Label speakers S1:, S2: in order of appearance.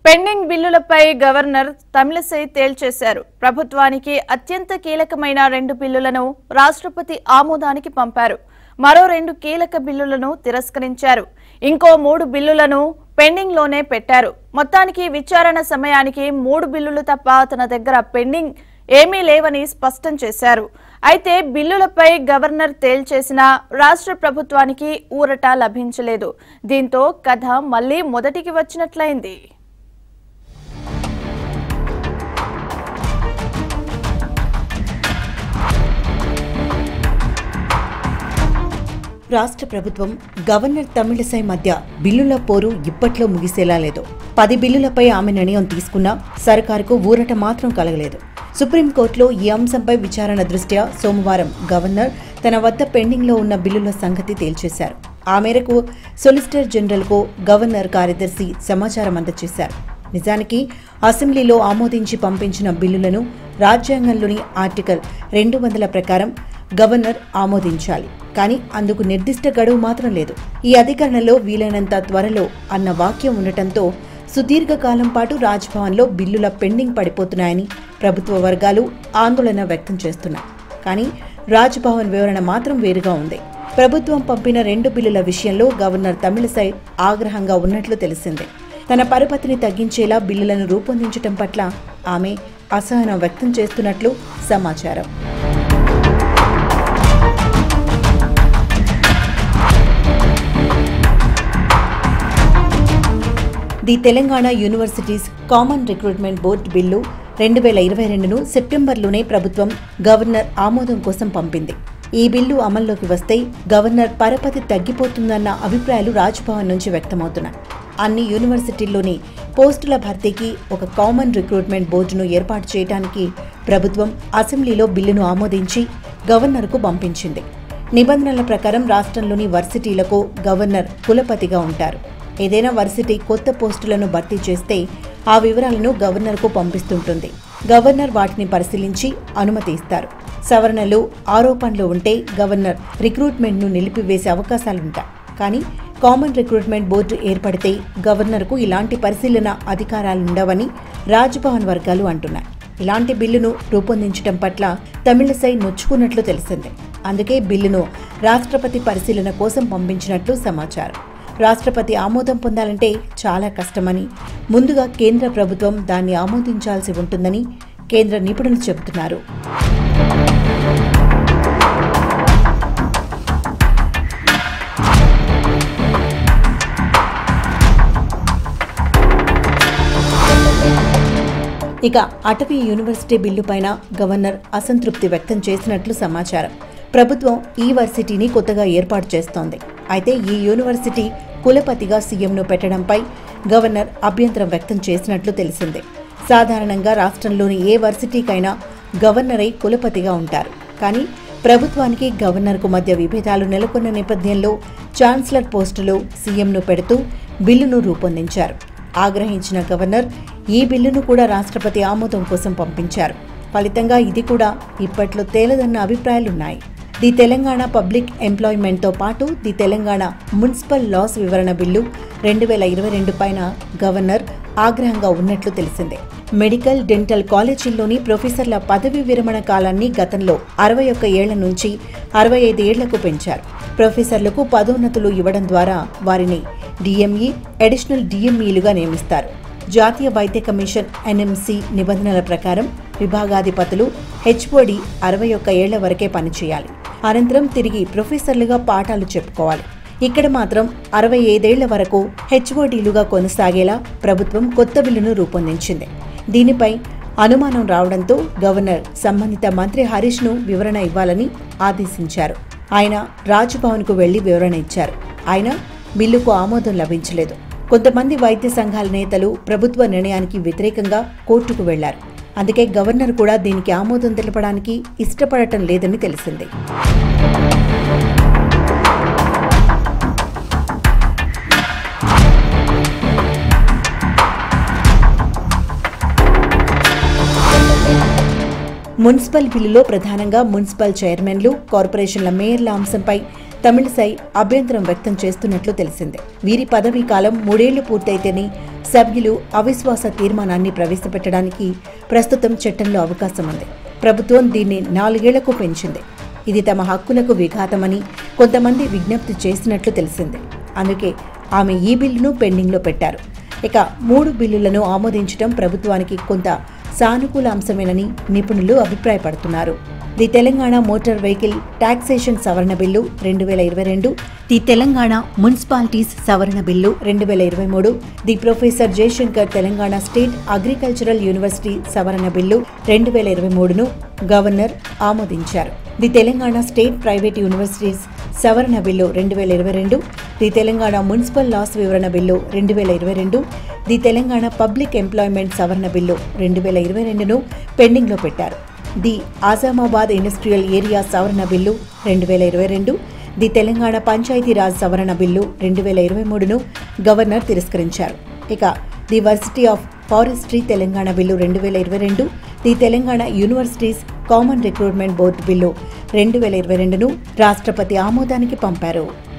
S1: pending బిల్లులపై governor Tamilisai తేల్చేశారు ప్రభుత్వానికి అత్యంత కీలకమైన రెండు బిల్లులను రాష్ట్రపతి ఆమోదానికి పంపారు మరో రెండు కీలక బిల్లులను తిరస్కరించారు ఇంకో మూడు బిల్లులను పెండింగ్ లోనే పెట్టారు మొత్తానికి విచారణ సమయానికి మూడు బిల్లులు తప్ప తన దగ్గర పెండింగ్ ఏమీ లేవని స్పష్టం చేశారు అయితే బిల్లులపై గవర్నర్ తేల్చేసిన రాష్ట్ర ప్రభుత్వానికి ఊరట లభించలేదు దీంతో కథ మళ్లీ మొదటికి వచ్చినట్లయింది
S2: రాష్ట్ర ప్రభుత్వం గవర్నర్ తమిళిసై మధ్య బిల్లుల పోరు ఇప్పట్లో ముగిసేలా లేదు పది బిల్లులపై ఆమె నిర్ణయం తీసుకున్నా సర్కారుకు ఊరట మాత్రం కలగలేదు సుప్రీంకోర్టులో ఈ అంశంపై విచారణ దృష్ట్యా సోమవారం గవర్నర్ తన వద్ద పెండింగ్లో ఉన్న బిల్లుల సంగతి తేల్చేశారు ఆ మేరకు సొలిసిటర్ జనరల్కు గవర్నర్ కార్యదర్శి సమాచారం అందజేశారు నిజానికి అసెంబ్లీలో ఆమోదించి పంపించిన బిల్లులను రాజ్యాంగంలోని ఆర్టికల్ రెండు వందల ప్రకారం గవర్నర్ ఆమోదించాలి కానీ అందుకు నిర్దిష్ట గడువు మాత్రం లేదు ఈ అధికరణలో వీలైనంత త్వరలో అన్న వాక్యం ఉండటంతో సుదీర్ఘకాలం పాటు రాజ్భవన్లో బిల్లుల పెండింగ్ పడిపోతున్నాయని ప్రభుత్వ వర్గాలు ఆందోళన వ్యక్తం చేస్తున్నాయి కానీ రాజ్భవన్ వివరణ మాత్రం వేరుగా ఉంది ప్రభుత్వం పంపిన రెండు బిల్లుల విషయంలో గవర్నర్ తమిళసై ఆగ్రహంగా ఉన్నట్లు తెలిసిందే తన పరపతిని తగ్గించేలా బిల్లులను రూపొందించడం పట్ల ఆమె అసహనం వ్యక్తం చేస్తున్నట్లు సమాచారం the Telangana universities common recruitment board bill రెండు వేల ఇరవై రెండును సెప్టెంబర్లోనే ప్రభుత్వం గవర్నర్ ఆమోదం కోసం పంపింది ఈ బిల్లు అమల్లోకి వస్తే గవర్నర్ పరపతి తగ్గిపోతుందన్న అభిప్రాయాలు రాజ్భవన్ నుంచి వ్యక్తమవుతున్నాయి అన్ని యూనివర్సిటీల్లోని పోస్టుల భర్తీకి ఒక కామన్ రిక్రూట్మెంట్ బోర్డును ఏర్పాటు చేయడానికి ప్రభుత్వం అసెంబ్లీలో బిల్లును ఆమోదించి గవర్నర్కు పంపించింది నిబంధనల ప్రకారం రాష్ట్రంలోని వర్సిటీలకు గవర్నర్ కులపతిగా ఉంటారు ఏదైనా వర్సిటీ కొత్త పోస్టులను భర్తీ చేస్తే ఆ వివరాలను గవర్నర్కు పంపిస్తుంటుంది గవర్నర్ వాటిని పరిశీలించి అనుమతి ఇస్తారు సవరణలు ఆరోపణలు ఉంటే గవర్నర్ రిక్రూట్మెంట్ను నిలిపివేసే అవకాశాలుంటాయి కానీ కామన్ రిక్రూట్మెంట్ బోర్డు ఏర్పడితే గవర్నర్కు ఇలాంటి పరిశీలన అధికారాలుండవని రాజ్భవన్ వర్గాలు అంటున్నాయి ఇలాంటి బిల్లును రూపొందించడం పట్ల తమిళసై నొచ్చుకున్నట్లు తెలిసిందే అందుకే బిల్లును రాష్ట్రపతి పరిశీలన కోసం పంపించినట్లు సమాచారం రాష్ట్రపతి ఆమోదం పొందాలంటే చాలా కష్టమని ముందుగా కేంద్ర ప్రభుత్వం దాన్ని ఆమోదించాల్సి ఉంటుందని కేంద్ర నిపుణులు చెబుతున్నారు ఇక అటవీ యూనివర్సిటీ బిల్లు పైన గవర్నర్ అసంతృప్తి వ్యక్తం చేసినట్లు సమాచారం ప్రభుత్వం ఈ వర్సిటీని కొత్తగా ఏర్పాటు చేస్తోంది అయితే ఈ యూనివర్సిటీ కులపతిగా సీఎంను పెట్టడంపై గవర్నర్ అభ్యంతరం వ్యక్తం చేసినట్లు తెలిసిందే సాధారణంగా రాష్ట్రంలోని ఏ వర్సిటీకైనా గవర్నరే కులపతిగా ఉంటారు కానీ ప్రభుత్వానికి గవర్నర్కు మధ్య విభేదాలు నెలకొన్న నేపథ్యంలో ఛాన్సలర్ పోస్టులో సీఎంను పెడుతూ బిల్లును రూపొందించారు ఆగ్రహించిన గవర్నర్ ఈ బిల్లును కూడా రాష్ట్రపతి ఆమోదం కోసం పంపించారు ఫలితంగా ఇది కూడా ఇప్పట్లో తేలదన్న అభిప్రాయాలున్నాయి ది తెలంగాణ పబ్లిక్ ఎంప్లాయ్మెంట్తో పాటు ది తెలంగాణ మున్సిపల్ లాస్ వివరణ బిల్లు రెండు వేల ఇరవై రెండు పైన గవర్నర్ ఆగ్రహంగా ఉన్నట్లు తెలిసిందే మెడికల్ డెంటల్ కాలేజీల్లోని ప్రొఫెసర్ల పదవి విరమణ కాలాన్ని గతంలో అరవై ఒక్క ఏళ్ల నుంచి అరవై ఐదు ఏళ్లకు పెంచారు ప్రొఫెసర్లకు పదోన్నతులు ఇవ్వడం ద్వారా వారిని డిఎంఈ అడిషనల్ డిఎంఈలుగా నియమిస్తారు జాతీయ వైద్య కమిషన్ ఎన్ఎంసి నిబంధనల ప్రకారం విభాగాధిపతులు హెచ్ఓడి అరవై ఒక్క ఏళ్ల వరకే పనిచేయాలి అనంతరం తిరిగి ప్రొఫెసర్లుగా పాఠాలు చెప్పుకోవాలి ఇక్కడ మాత్రం అరవై ఐదేళ్ల వరకు హెచ్ఓడీలుగా కొనసాగేలా ప్రభుత్వం కొత్త బిల్లును రూపొందించింది దీనిపై అనుమానం రావడంతో గవర్నర్ సంబంధిత మంత్రి హరీష్ను వివరణ ఇవ్వాలని ఆదేశించారు ఆయన రాజ్భవన్కు వెళ్లి వివరణ ఇచ్చారు ఆయన బిల్లుకు ఆమోదం లభించలేదు కొంతమంది వైద్య సంఘాల నేతలు ప్రభుత్వ నిర్ణయానికి వ్యతిరేకంగా కోర్టుకు వెళ్లారు అందుకే గవర్నర్ కూడా దీనికి ఆమోదం తెలపడానికి ఇష్టపడటం లేదని తెలిసింది మున్సిపల్ బిల్లులో ప్రధానంగా మున్సిపల్ చైర్మన్లు కార్పొరేషన్ల మేయర్ల అంశంపై తమిళసై అభ్యంతరం వ్యక్తం చేస్తున్నట్లు తెలిసిందే వీరి పదవీ కాలం మూడేళ్లు పూర్తయితేనే సభ్యులు అవిశ్వాస తీర్మానాన్ని ప్రవేశపెట్టడానికి ప్రస్తుతం చట్టంలో అవకాశం ఉంది ప్రభుత్వం దీన్ని నాలుగేళ్లకు పెంచింది ఇది తమ హక్కులకు విఘాతమని కొంతమంది విజ్ఞప్తి చేసినట్లు తెలిసిందే అందుకే ఆమె ఈ బిల్లును పెండింగ్లో పెట్టారు ఇక మూడు బిల్లులను ఆమోదించడం ప్రభుత్వానికి కొంత సానుకూల అంశమేనని నిపుణులు అభిప్రాయపడుతున్నారు the Telangana motor vehicle taxation సవరణ బిల్లు రెండు వేల ఇరవై రెండు ది తెలంగాణ మున్సిపాలిటీస్ సవరణ బిల్లు రెండు వేల ఇరవై మూడు the professor Jayashankar Telangana state agricultural university సవరణ బిల్లు రెండు వేల ఇరవై మూడును గవర్నర్ ఆమోదించారు the Telangana state private universities సవరణ బిల్లు రెండు వేల ఇరవై రెండు ది తెలంగాణ మున్సిపల్ లాస్ వివరణ బిల్లు రెండు వేల ఇరవై రెండు ది తెలంగాణ పబ్లిక్ ఎంప్లాయ్మెంట్ సవరణ బిల్లు రెండు వేల ఇరవై రెండును పెండింగ్లో పెట్టారు ది ఆజామాబాద్ ఇండస్ట్రియల్ ఏరియా సవరణ బిల్లు రెండు వేల ఇరవై రెండు ది తెలంగాణ పంచాయతీరాజ్ సవరణ బిల్లు రెండు వేల ఇరవై మూడును గవర్నర్ తిరస్కరించారు ఇక the varsity of forestry Telangana bill రెండు వేల ఇరవై రెండు the Telangana universities common recruitment board bill రెండు వేల ఇరవై రెండును రాష్ట్రపతి ఆమోదానికి పంపారు